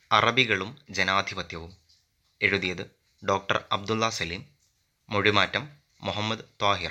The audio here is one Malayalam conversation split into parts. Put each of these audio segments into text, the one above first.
അറബികളും ജനാധിപത്യവും എഴുതിയത് ഡോക്ടർ അബ്ദുള്ള സലീം മൊഴിമാറ്റം മുഹമ്മദ് ത്വാഹിർ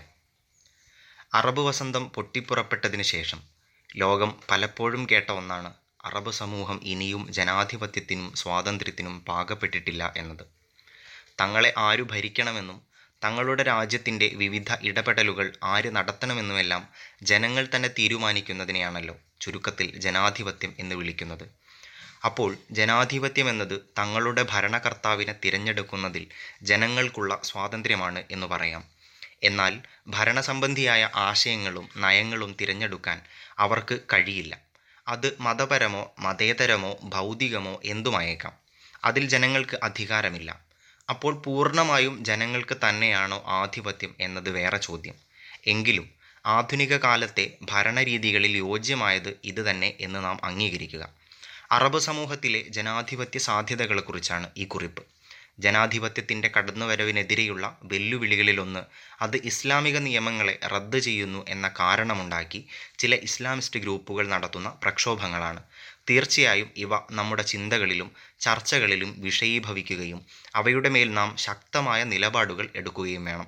അറബ് വസന്തം പൊട്ടിപ്പുറപ്പെട്ടതിന് ശേഷം ലോകം പലപ്പോഴും കേട്ട ഒന്നാണ് അറബ് സമൂഹം ഇനിയും ജനാധിപത്യത്തിനും സ്വാതന്ത്ര്യത്തിനും പാകപ്പെട്ടിട്ടില്ല എന്നത് തങ്ങളെ ആരു ഭരിക്കണമെന്നും തങ്ങളുടെ രാജ്യത്തിൻ്റെ വിവിധ ഇടപെടലുകൾ ആര് നടത്തണമെന്നുമെല്ലാം ജനങ്ങൾ തന്നെ തീരുമാനിക്കുന്നതിനെയാണല്ലോ ചുരുക്കത്തിൽ ജനാധിപത്യം എന്ന് വിളിക്കുന്നത് അപ്പോൾ ജനാധിപത്യം എന്നത് തങ്ങളുടെ ഭരണകർത്താവിനെ തിരഞ്ഞെടുക്കുന്നതിൽ ജനങ്ങൾക്കുള്ള സ്വാതന്ത്ര്യമാണ് എന്ന് പറയാം എന്നാൽ ഭരണസംബന്ധിയായ ആശയങ്ങളും നയങ്ങളും തിരഞ്ഞെടുക്കാൻ അവർക്ക് കഴിയില്ല അത് മതപരമോ മതേതരമോ ഭൗതികമോ എന്തുമായേക്കാം അതിൽ ജനങ്ങൾക്ക് അധികാരമില്ല അപ്പോൾ പൂർണ്ണമായും ജനങ്ങൾക്ക് തന്നെയാണോ ആധിപത്യം എന്നത് വേറെ ചോദ്യം എങ്കിലും ആധുനിക കാലത്തെ ഭരണരീതികളിൽ യോജ്യമായത് ഇത് തന്നെ എന്ന് നാം അംഗീകരിക്കുക അറബ് സമൂഹത്തിലെ ജനാധിപത്യ സാധ്യതകളെക്കുറിച്ചാണ് ഈ കുറിപ്പ് ജനാധിപത്യത്തിൻ്റെ കടന്നുവരവിനെതിരെയുള്ള വെല്ലുവിളികളിലൊന്ന് അത് ഇസ്ലാമിക നിയമങ്ങളെ റദ്ദ് ചെയ്യുന്നു എന്ന കാരണമുണ്ടാക്കി ചില ഇസ്ലാമിസ്റ്റ് ഗ്രൂപ്പുകൾ നടത്തുന്ന പ്രക്ഷോഭങ്ങളാണ് തീർച്ചയായും ഇവ നമ്മുടെ ചിന്തകളിലും ചർച്ചകളിലും വിഷയീഭവിക്കുകയും അവയുടെ മേൽ നാം ശക്തമായ നിലപാടുകൾ എടുക്കുകയും വേണം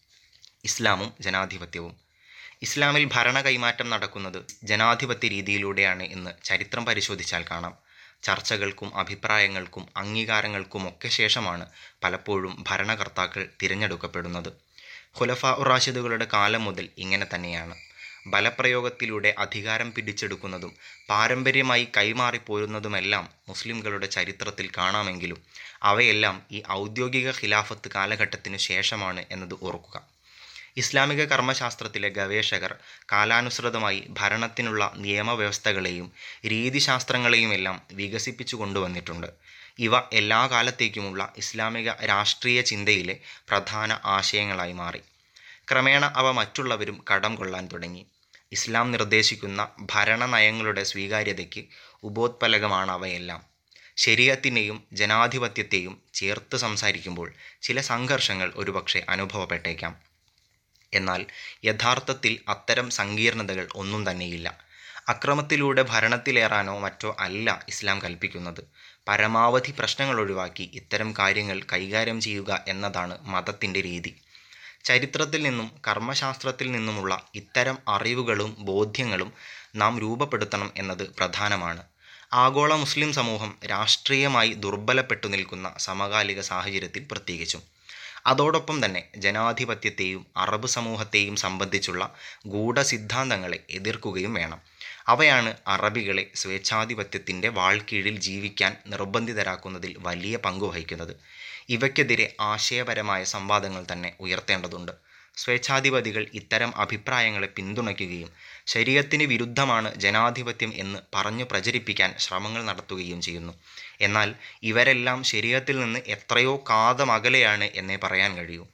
ഇസ്ലാമും ജനാധിപത്യവും ഇസ്ലാമിൽ ഭരണ കൈമാറ്റം നടക്കുന്നത് ജനാധിപത്യ രീതിയിലൂടെയാണ് എന്ന് ചരിത്രം പരിശോധിച്ചാൽ കാണാം ചർച്ചകൾക്കും അഭിപ്രായങ്ങൾക്കും അംഗീകാരങ്ങൾക്കുമൊക്കെ ശേഷമാണ് പലപ്പോഴും ഭരണകർത്താക്കൾ തിരഞ്ഞെടുക്കപ്പെടുന്നത് ഖുലഫ ഉറാഷിദുകളുടെ കാലം മുതൽ ഇങ്ങനെ തന്നെയാണ് ബലപ്രയോഗത്തിലൂടെ അധികാരം പിടിച്ചെടുക്കുന്നതും പാരമ്പര്യമായി കൈമാറിപ്പോരുന്നതുമെല്ലാം മുസ്ലിംകളുടെ ചരിത്രത്തിൽ കാണാമെങ്കിലും അവയെല്ലാം ഈ ഔദ്യോഗിക ഖിലാഫത്ത് കാലഘട്ടത്തിനു ശേഷമാണ് എന്നത് ഓർക്കുക ഇസ്ലാമിക കർമ്മശാസ്ത്രത്തിലെ ഗവേഷകർ കാലാനുസൃതമായി ഭരണത്തിനുള്ള നിയമവ്യവസ്ഥകളെയും രീതിശാസ്ത്രങ്ങളെയുമെല്ലാം വികസിപ്പിച്ചു കൊണ്ടുവന്നിട്ടുണ്ട് ഇവ എല്ലാ കാലത്തേക്കുമുള്ള ഇസ്ലാമിക രാഷ്ട്രീയ ചിന്തയിലെ പ്രധാന ആശയങ്ങളായി മാറി ക്രമേണ അവ മറ്റുള്ളവരും കടം കൊള്ളാൻ തുടങ്ങി ഇസ്ലാം നിർദ്ദേശിക്കുന്ന ഭരണനയങ്ങളുടെ സ്വീകാര്യതയ്ക്ക് ഉപോത്പലകമാണ് അവയെല്ലാം ശരീരത്തിനെയും ജനാധിപത്യത്തെയും ചേർത്ത് സംസാരിക്കുമ്പോൾ ചില സംഘർഷങ്ങൾ ഒരുപക്ഷെ അനുഭവപ്പെട്ടേക്കാം എന്നാൽ യഥാർത്ഥത്തിൽ അത്തരം സങ്കീർണതകൾ ഒന്നും തന്നെയില്ല അക്രമത്തിലൂടെ ഭരണത്തിലേറാനോ മറ്റോ അല്ല ഇസ്ലാം കൽപ്പിക്കുന്നത് പരമാവധി പ്രശ്നങ്ങൾ ഒഴിവാക്കി ഇത്തരം കാര്യങ്ങൾ കൈകാര്യം ചെയ്യുക എന്നതാണ് മതത്തിൻ്റെ രീതി ചരിത്രത്തിൽ നിന്നും കർമ്മശാസ്ത്രത്തിൽ നിന്നുമുള്ള ഇത്തരം അറിവുകളും ബോധ്യങ്ങളും നാം രൂപപ്പെടുത്തണം എന്നത് പ്രധാനമാണ് ആഗോള മുസ്ലിം സമൂഹം രാഷ്ട്രീയമായി ദുർബലപ്പെട്ടു നിൽക്കുന്ന സമകാലിക സാഹചര്യത്തിൽ പ്രത്യേകിച്ചും അതോടൊപ്പം തന്നെ ജനാധിപത്യത്തെയും അറബ് സമൂഹത്തെയും സംബന്ധിച്ചുള്ള ഗൂഢസിദ്ധാന്തങ്ങളെ എതിർക്കുകയും വേണം അവയാണ് അറബികളെ സ്വേച്ഛാധിപത്യത്തിൻ്റെ വാൾക്കീഴിൽ ജീവിക്കാൻ നിർബന്ധിതരാക്കുന്നതിൽ വലിയ പങ്കുവഹിക്കുന്നത് ഇവയ്ക്കെതിരെ ആശയപരമായ സംവാദങ്ങൾ തന്നെ ഉയർത്തേണ്ടതുണ്ട് സ്വേച്ഛാധിപതികൾ ഇത്തരം അഭിപ്രായങ്ങളെ പിന്തുണയ്ക്കുകയും ശരീരത്തിന് വിരുദ്ധമാണ് ജനാധിപത്യം എന്ന് പറഞ്ഞു പ്രചരിപ്പിക്കാൻ ശ്രമങ്ങൾ നടത്തുകയും ചെയ്യുന്നു എന്നാൽ ഇവരെല്ലാം ശരീരത്തിൽ നിന്ന് എത്രയോ കാതമകലെയാണ് എന്നേ പറയാൻ കഴിയൂ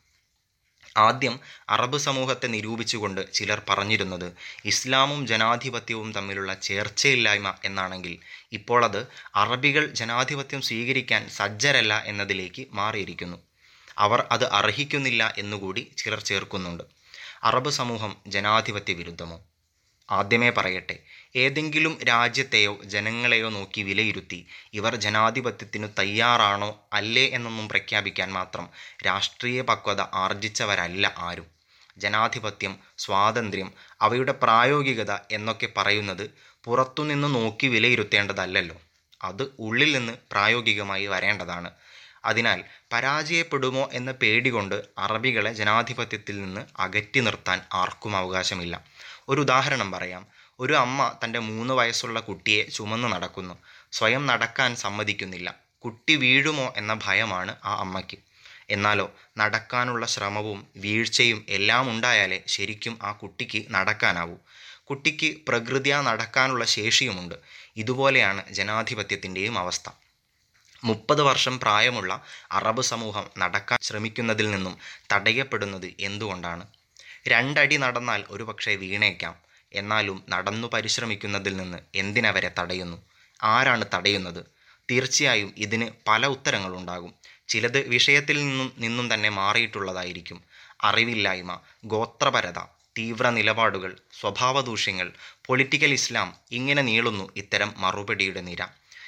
ആദ്യം അറബ് സമൂഹത്തെ നിരൂപിച്ചുകൊണ്ട് ചിലർ പറഞ്ഞിരുന്നത് ഇസ്ലാമും ജനാധിപത്യവും തമ്മിലുള്ള ചേർച്ചയില്ലായ്മ എന്നാണെങ്കിൽ ഇപ്പോൾ അത് അറബികൾ ജനാധിപത്യം സ്വീകരിക്കാൻ സജ്ജരല്ല എന്നതിലേക്ക് മാറിയിരിക്കുന്നു അവർ അത് അർഹിക്കുന്നില്ല എന്നുകൂടി ചിലർ ചേർക്കുന്നുണ്ട് അറബ് സമൂഹം ജനാധിപത്യ വിരുദ്ധമോ ആദ്യമേ പറയട്ടെ ഏതെങ്കിലും രാജ്യത്തെയോ ജനങ്ങളെയോ നോക്കി വിലയിരുത്തി ഇവർ ജനാധിപത്യത്തിനു തയ്യാറാണോ അല്ലേ എന്നൊന്നും പ്രഖ്യാപിക്കാൻ മാത്രം രാഷ്ട്രീയ പക്വത ആർജിച്ചവരല്ല ആരും ജനാധിപത്യം സ്വാതന്ത്ര്യം അവയുടെ പ്രായോഗികത എന്നൊക്കെ പറയുന്നത് പുറത്തുനിന്ന് നോക്കി വിലയിരുത്തേണ്ടതല്ലല്ലോ അത് ഉള്ളിൽ നിന്ന് പ്രായോഗികമായി വരേണ്ടതാണ് അതിനാൽ പരാജയപ്പെടുമോ എന്ന പേടി കൊണ്ട് അറബികളെ ജനാധിപത്യത്തിൽ നിന്ന് അകറ്റി നിർത്താൻ ആർക്കും അവകാശമില്ല ഒരു ഉദാഹരണം പറയാം ഒരു അമ്മ തൻ്റെ മൂന്ന് വയസ്സുള്ള കുട്ടിയെ ചുമന്ന് നടക്കുന്നു സ്വയം നടക്കാൻ സമ്മതിക്കുന്നില്ല കുട്ടി വീഴുമോ എന്ന ഭയമാണ് ആ അമ്മയ്ക്ക് എന്നാലോ നടക്കാനുള്ള ശ്രമവും വീഴ്ചയും എല്ലാം ഉണ്ടായാലേ ശരിക്കും ആ കുട്ടിക്ക് നടക്കാനാവൂ കുട്ടിക്ക് പ്രകൃതിയാ നടക്കാനുള്ള ശേഷിയുമുണ്ട് ഇതുപോലെയാണ് ജനാധിപത്യത്തിൻ്റെയും അവസ്ഥ മുപ്പത് വർഷം പ്രായമുള്ള അറബ് സമൂഹം നടക്കാൻ ശ്രമിക്കുന്നതിൽ നിന്നും തടയപ്പെടുന്നത് എന്തുകൊണ്ടാണ് രണ്ടടി നടന്നാൽ ഒരുപക്ഷെ വീണേക്കാം എന്നാലും നടന്നു പരിശ്രമിക്കുന്നതിൽ നിന്ന് എന്തിനവരെ തടയുന്നു ആരാണ് തടയുന്നത് തീർച്ചയായും ഇതിന് പല ഉത്തരങ്ങളുണ്ടാകും ചിലത് വിഷയത്തിൽ നിന്നും നിന്നും തന്നെ മാറിയിട്ടുള്ളതായിരിക്കും അറിവില്ലായ്മ ഗോത്രപരത തീവ്ര നിലപാടുകൾ സ്വഭാവദൂഷ്യങ്ങൾ പൊളിറ്റിക്കൽ ഇസ്ലാം ഇങ്ങനെ നീളുന്നു ഇത്തരം മറുപടിയുടെ നിര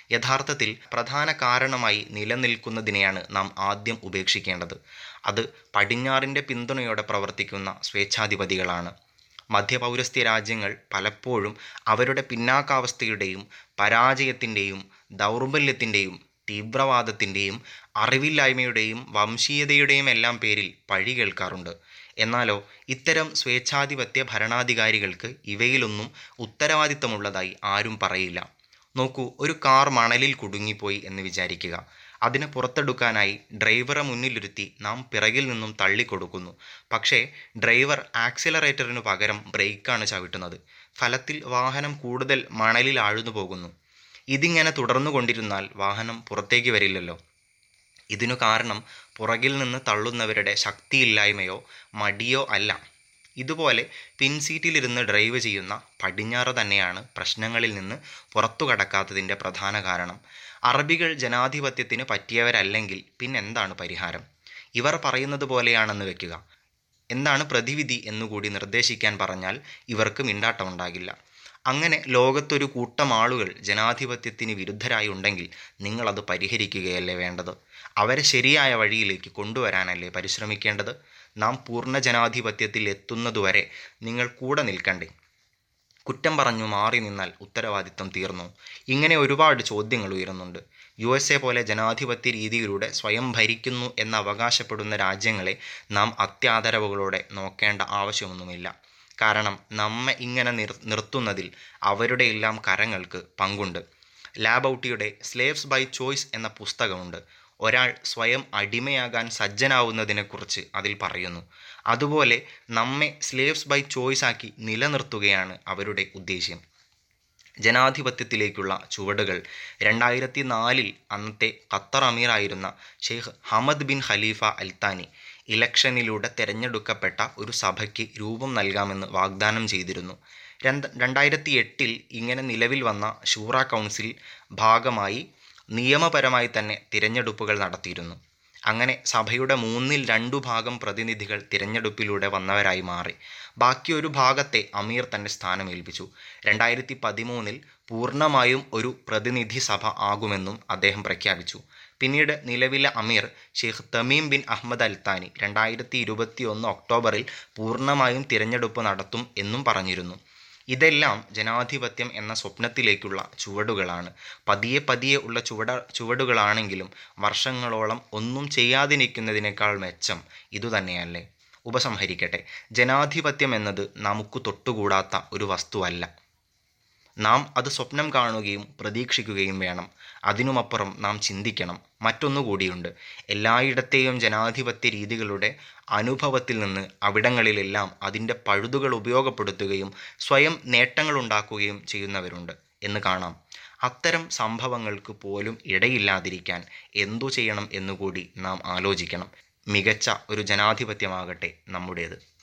യഥാർത്ഥത്തിൽ പ്രധാന കാരണമായി നിലനിൽക്കുന്നതിനെയാണ് നാം ആദ്യം ഉപേക്ഷിക്കേണ്ടത് അത് പടിഞ്ഞാറിൻ്റെ പിന്തുണയോടെ പ്രവർത്തിക്കുന്ന സ്വേച്ഛാധിപതികളാണ് മധ്യപൗരസ്ത്യ രാജ്യങ്ങൾ പലപ്പോഴും അവരുടെ പിന്നാക്കാവസ്ഥയുടെയും പരാജയത്തിൻ്റെയും ദൗർബല്യത്തിൻ്റെയും തീവ്രവാദത്തിൻ്റെയും അറിവില്ലായ്മയുടെയും വംശീയതയുടെയും എല്ലാം പേരിൽ പഴി കേൾക്കാറുണ്ട് എന്നാലോ ഇത്തരം സ്വേച്ഛാധിപത്യ ഭരണാധികാരികൾക്ക് ഇവയിലൊന്നും ഉത്തരവാദിത്തമുള്ളതായി ആരും പറയില്ല നോക്കൂ ഒരു കാർ മണലിൽ കുടുങ്ങിപ്പോയി എന്ന് വിചാരിക്കുക അതിനെ പുറത്തെടുക്കാനായി ഡ്രൈവറെ മുന്നിലിരുത്തി നാം പിറകിൽ നിന്നും തള്ളിക്കൊടുക്കുന്നു പക്ഷേ ഡ്രൈവർ ആക്സിലറേറ്ററിനു പകരം ബ്രേക്കാണ് ചവിട്ടുന്നത് ഫലത്തിൽ വാഹനം കൂടുതൽ മണലിൽ ആഴ്ന്നു പോകുന്നു ഇതിങ്ങനെ തുടർന്നു കൊണ്ടിരുന്നാൽ വാഹനം പുറത്തേക്ക് വരില്ലല്ലോ ഇതിനു കാരണം പുറകിൽ നിന്ന് തള്ളുന്നവരുടെ ശക്തിയില്ലായ്മയോ മടിയോ അല്ല ഇതുപോലെ പിൻസീറ്റിലിരുന്ന് ഡ്രൈവ് ചെയ്യുന്ന പടിഞ്ഞാറ് തന്നെയാണ് പ്രശ്നങ്ങളിൽ നിന്ന് പുറത്തു കടക്കാത്തതിൻ്റെ പ്രധാന കാരണം അറബികൾ ജനാധിപത്യത്തിന് പറ്റിയവരല്ലെങ്കിൽ പിന്നെന്താണ് പരിഹാരം ഇവർ പറയുന്നത് പോലെയാണെന്ന് വെക്കുക എന്താണ് പ്രതിവിധി എന്നുകൂടി നിർദ്ദേശിക്കാൻ പറഞ്ഞാൽ ഇവർക്ക് മിണ്ടാട്ടമുണ്ടാകില്ല അങ്ങനെ ലോകത്തൊരു കൂട്ടം ആളുകൾ ജനാധിപത്യത്തിന് വിരുദ്ധരായി ഉണ്ടെങ്കിൽ നിങ്ങളത് പരിഹരിക്കുകയല്ലേ വേണ്ടത് അവരെ ശരിയായ വഴിയിലേക്ക് കൊണ്ടുവരാനല്ലേ പരിശ്രമിക്കേണ്ടത് നാം പൂർണ്ണ ജനാധിപത്യത്തിൽ എത്തുന്നതുവരെ നിങ്ങൾ കൂടെ നിൽക്കണ്ടേ കുറ്റം പറഞ്ഞു മാറി നിന്നാൽ ഉത്തരവാദിത്തം തീർന്നു ഇങ്ങനെ ഒരുപാട് ചോദ്യങ്ങൾ ഉയരുന്നുണ്ട് യു എസ് എ പോലെ ജനാധിപത്യ രീതിയിലൂടെ സ്വയം ഭരിക്കുന്നു എന്ന് അവകാശപ്പെടുന്ന രാജ്യങ്ങളെ നാം അത്യാദരവുകളോടെ നോക്കേണ്ട ആവശ്യമൊന്നുമില്ല കാരണം നമ്മെ ഇങ്ങനെ നിർ നിർത്തുന്നതിൽ അവരുടെ എല്ലാം കരങ്ങൾക്ക് പങ്കുണ്ട് ലാബൌട്ടിയുടെ സ്ലേവ്സ് ബൈ ചോയ്സ് എന്ന പുസ്തകമുണ്ട് ഒരാൾ സ്വയം അടിമയാകാൻ സജ്ജനാവുന്നതിനെക്കുറിച്ച് അതിൽ പറയുന്നു അതുപോലെ നമ്മെ സ്ലേവ്സ് ബൈ ചോയ്സ് ആക്കി നിലനിർത്തുകയാണ് അവരുടെ ഉദ്ദേശ്യം ജനാധിപത്യത്തിലേക്കുള്ള ചുവടുകൾ രണ്ടായിരത്തി നാലിൽ അന്നത്തെ ഖത്തർ അമീറായിരുന്ന Sheikh Hamad bin Khalifa Al Thani ഇലക്ഷനിലൂടെ തെരഞ്ഞെടുക്കപ്പെട്ട ഒരു സഭയ്ക്ക് രൂപം നൽകാമെന്ന് വാഗ്ദാനം ചെയ്തിരുന്നു രണ്ട് രണ്ടായിരത്തി എട്ടിൽ ഇങ്ങനെ നിലവിൽ വന്ന ഷൂറ കൗൺസിൽ ഭാഗമായി നിയമപരമായി തന്നെ തിരഞ്ഞെടുപ്പുകൾ നടത്തിയിരുന്നു അങ്ങനെ സഭയുടെ മൂന്നിൽ രണ്ടു ഭാഗം പ്രതിനിധികൾ തിരഞ്ഞെടുപ്പിലൂടെ വന്നവരായി മാറി ബാക്കി ഒരു ഭാഗത്തെ അമീർ തൻ്റെ സ്ഥാനം ഏൽപ്പിച്ചു രണ്ടായിരത്തി പതിമൂന്നിൽ പൂർണ്ണമായും ഒരു പ്രതിനിധി സഭ ആകുമെന്നും അദ്ദേഹം പ്രഖ്യാപിച്ചു പിന്നീട് നിലവിലെ അമീർ Sheikh Tamim bin Ahmad Al Thani രണ്ടായിരത്തി ഇരുപത്തി ഒന്ന് ഒക്ടോബറിൽ പൂർണ്ണമായും തിരഞ്ഞെടുപ്പ് നടത്തും എന്നും പറഞ്ഞിരുന്നു ഇതെല്ലാം ജനാധിപത്യം എന്ന സ്വപ്നത്തിലേക്കുള്ള ചുവടുകളാണ് പതിയെ പതിയെ ഉള്ള ചുവട ചുവടുകളാണെങ്കിലും വർഷങ്ങളോളം ഒന്നും ചെയ്യാതിരിക്കുന്നതിനേക്കാൾ മെച്ചം ഇതുതന്നെയല്ലേ ഉപസംഹരിക്കട്ടെ ജനാധിപത്യം എന്നത് നമുക്ക് തൊട്ടുകൂടാത്ത ഒരു വസ്തുവല്ല നാം അത് സ്വപ്നം കാണുകയും പ്രതീക്ഷിക്കുകയും വേണം അതിനുമപ്പുറം നാം ചിന്തിക്കണം മറ്റൊന്നുകൂടിയുണ്ട് എല്ലായിടത്തെയും ജനാധിപത്യ രീതികളുടെ അനുഭവത്തിൽ നിന്ന് അവിടങ്ങളിലെല്ലാം അതിൻ്റെ പഴുതുകൾ ഉപയോഗപ്പെടുത്തുകയും സ്വയം നേട്ടങ്ങളുണ്ടാക്കുകയും ചെയ്യുന്നവരുണ്ട് എന്ന് കാണാം അത്തരം സംഭവങ്ങൾക്ക് പോലും ഇടയില്ലാതിരിക്കാൻ എന്തു ചെയ്യണം എന്നുകൂടി നാം ആലോചിക്കണം മികച്ച ഒരു ജനാധിപത്യമാകട്ടെ നമ്മുടേത്